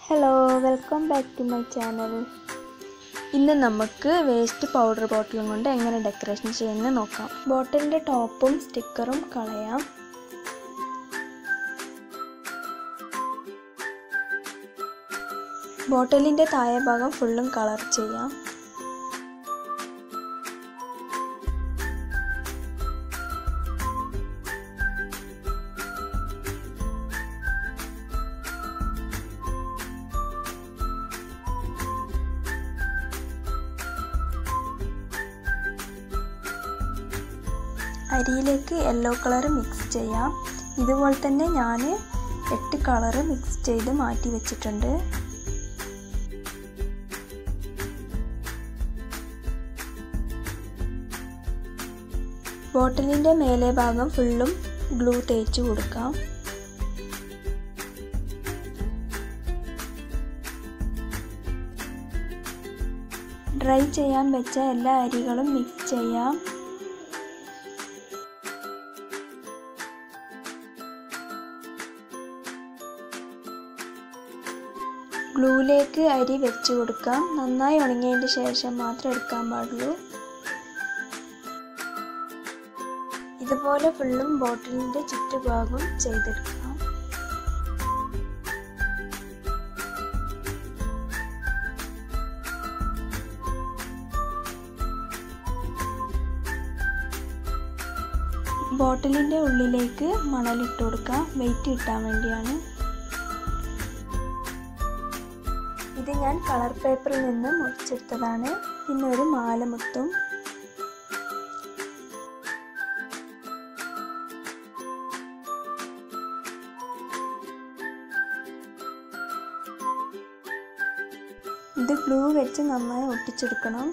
hello welcome back to my channel ഇന്ന് നമുക്ക് waste powder ബോട്ടിലും കൊണ്ട് എങ്ങനെ ഡെക്കറേഷൻ ചെയ്യുന്നത് നോക്കാം ബോട്ടിലിൻ്റെ ടോപ്പും സ്റ്റിക്കറും കളയാം ബോട്ടിലിൻ്റെ താഴെ ഭാഗം ഫുള്ളും കളർ ചെയ്യാം അരിയിലേക്ക് യെല്ലോ കളർ മിക്സ് ചെയ്യാം ഇതുപോലെ തന്നെ ഞാൻ എട്ട് കളറ് മിക്സ് ചെയ്ത് മാറ്റി വെച്ചിട്ടുണ്ട് ബോട്ടിലിൻ്റെ മേലെ ഭാഗം ഫുള്ളും ഗ്ലൂ തേച്ച് കൊടുക്കാം ഡ്രൈ ചെയ്യാൻ വെച്ച എല്ലാ അരികളും മിക്സ് ചെയ്യാം ഗ്ലൂവിലേക്ക് അരി വെച്ച് കൊടുക്കാം നന്നായി ഉണങ്ങിയതിന് ശേഷം മാത്രം എടുക്കാൻ പാടുള്ളൂ ഇതുപോലെ ഫുള്ളും ബോട്ടിലിൻ്റെ ചുറ്റുഭാഗം ചെയ്തെടുക്കാം ബോട്ടിലിൻ്റെ ഉള്ളിലേക്ക് മണലിട്ട് കൊടുക്കാം വെയിറ്റ് കിട്ടാൻ വേണ്ടിയാണ് ഇത് ഞാൻ കളർ പേപ്പറിൽ നിന്ന് മുറിച്ചെടുത്തതാണ് പിന്നെ ഒരു മാലമുത്തും ഇത് ഗ്ലൂ വെച്ച് നന്നായി ഒട്ടിച്ചെടുക്കണം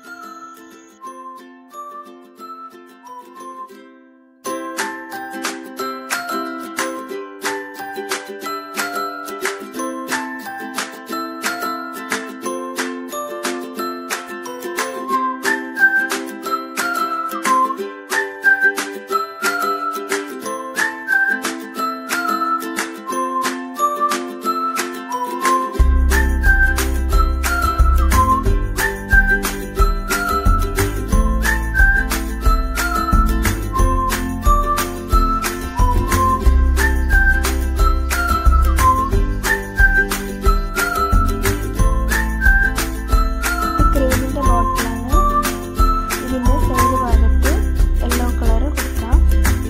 ക്രീമിൻ്റെ ബോട്ടിലാണ് ഇതിൻ്റെ സൈഡ് ഭാഗത്ത് യെല്ലോ കളർ കൊടുക്കാം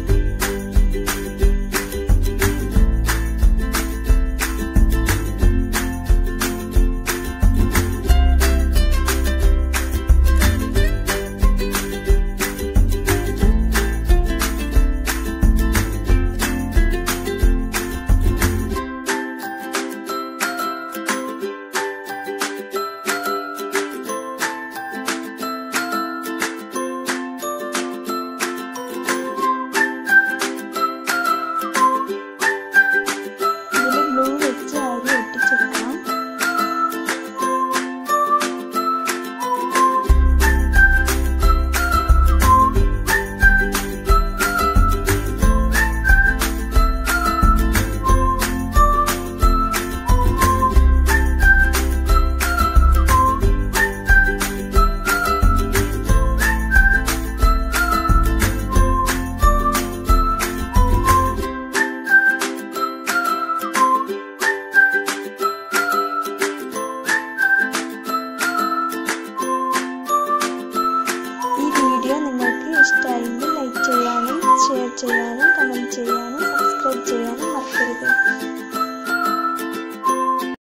ഇതിൽ ഗ്ലൂ വെച്ച് അരി ഒട്ടിച്ചെടുക്കാം ഈ വീഡിയോ നിങ്ങൾക്ക് ഇഷ്ടമായെങ്കിൽ ലൈക്ക് ചെയ്യാനും ഷെയർ ചെയ്യാനും